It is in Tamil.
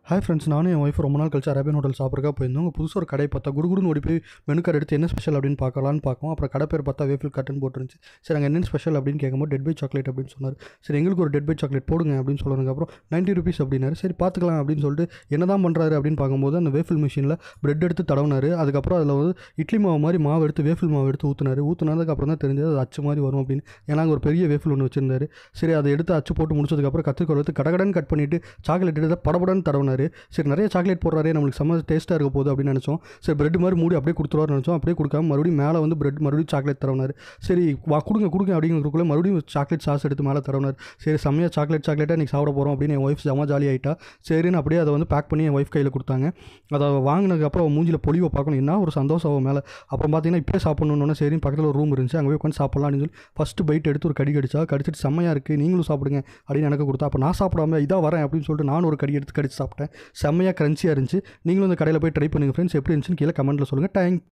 ஹாய் ஃப்ரெண்ட்ஸ் நானும் என் ஒய்ஃப் ரொம்ப நாள் கழிச்சு அரேபியன் ஹோட்டல் சாப்பிட்றக்கா போயிருந்தோம் அங்கே புதுசாக ஒரு கடை பார்த்தா குடுகுடுன்னு ஓடி போய் மெனு கார்டு எடுத்து என்ன ஸ்பெஷல் அப்படின்னு பார்க்கலான்னு பார்க்கும் அப்புறம் கடை பேர் பார்த்தா வேஃபில் கட்டுன்னு போட்டுருந்துச்சு சரி அங்கே என்ன ஸ்பெஷல் அப்படின்னு கேட்கும்போது டெட் பை சாக்லேட் அப்படின்னு சொன்னார் சரி எங்களுக்கு ஒரு டெட் பை சாக்லேட் போடுங்க அப்படின்னு சொன்னதுக்கப்புறம் நைன்ட்டி ருபீஸ் அப்படின்னாரு சரி பார்த்துக்கலாம் அப்படின்னு சொல்லிட்டு என்ன தான் பண்ணுறாரு அப்படின்னு பார்க்கும்போது அந்த வேஃபில் மிஷினில் பிரெட் எடுத்து தடவினார் அதுக்கப்புறம் அதில் வந்து இட்லி மாவு மாதிரி மாவு எடுத்து வேஃபில் மாவு எடுத்து ஊற்றினார் ஊற்றினதுக்கு அப்புறம் தான் தெரிஞ்சது அது அச்சு மாதிரி வரும் அப்படின்னு ஏன்னா அங்கே ஒரு பெரிய வேஃபில் ஒன்று வச்சிருந்தாரு சரி அதை எடுத்து அச்சு போட்டு முடிச்சதுக்கப்புறம் கத்திரிக்கோல் எடுத்து கடகடன் கட் பண்ணிவிட்டு சாக்லேட் எடுத்து படபடன்னு தடவினார் சரி நிறைய சாக்லேட் போடுறாரே நம்மளுக்கு செம்ம டேஸ்ட்டாக இருக்க போகுது அப்படின்னு நினச்சோம் சரி பிரெட் மாதிரி மூடி அப்படியே கொடுத்துருவாரு நினச்சோம் அப்படியே கொடுக்காம மறுபடியும் மேலே வந்து பிரெட் மறுபடியும் சாக்லேட் தரவினார் சரி வா கொடுங்க கொடுங்க அப்படிங்கிறதுக்குள்ளே மறுபடியும் சாக்லேட் சாஸ் எடுத்து மேலே தரவினார் சரி செம்மையாக சாக்லேட் சாக்லேட்டாக இன்றைக்கி சாப்பிட போகிறோம் அப்படின்னு என் ஒய்ஃப் செம்ம ஜாலி ஆகிட்டா சரின்னு அப்படியே அதை வந்து பேக் பண்ணி என் ஒய்ஃப் கையில் கொடுத்தாங்க அதை வாங்கினதுக்கப்புறம் அவன் மூஞ்சில் பொலிவை பார்க்கணும் என்ன ஒரு சந்தோஷம் அவன் மேலே அப்புறம் பார்த்தீங்கன்னா இப்போயே சாப்பிட்ணுன்னு சரின்னு பக்கத்தில் ஒரு ரூம் இருந்துச்சு அங்கே போய் உட்காந்து சாப்பிட்லாம் அப்படின்னு சொல்லி ஃபஸ்ட்டு பைட் எடுத்து ஒரு கடி கடிச்சா கடிச்சிட்டு செம்மையாக இருக்குது நீங்களும் சாப்பிடுங்க அப்படின்னு எனக்கு கொடுத்தா அப்போ நான் சாப்பிடாம இதாக வரேன் அப்படின்னு சொல்லிட்டு நானும் ஒரு கடி எடுத்து கடிச்சு சாப்பிட்டேன் செம்மையாக க்ரன்ச்சியாக இருந்துச்சு நீங்களும் இந்த கடையில் போய் ட்ரை பண்ணுங்கள் ஃப்ரெண்ட்ஸ் எப்படி இருந்துச்சுன்னு கீழே கமெண்ட்டில் சொல்லுங்கள் தேங்க்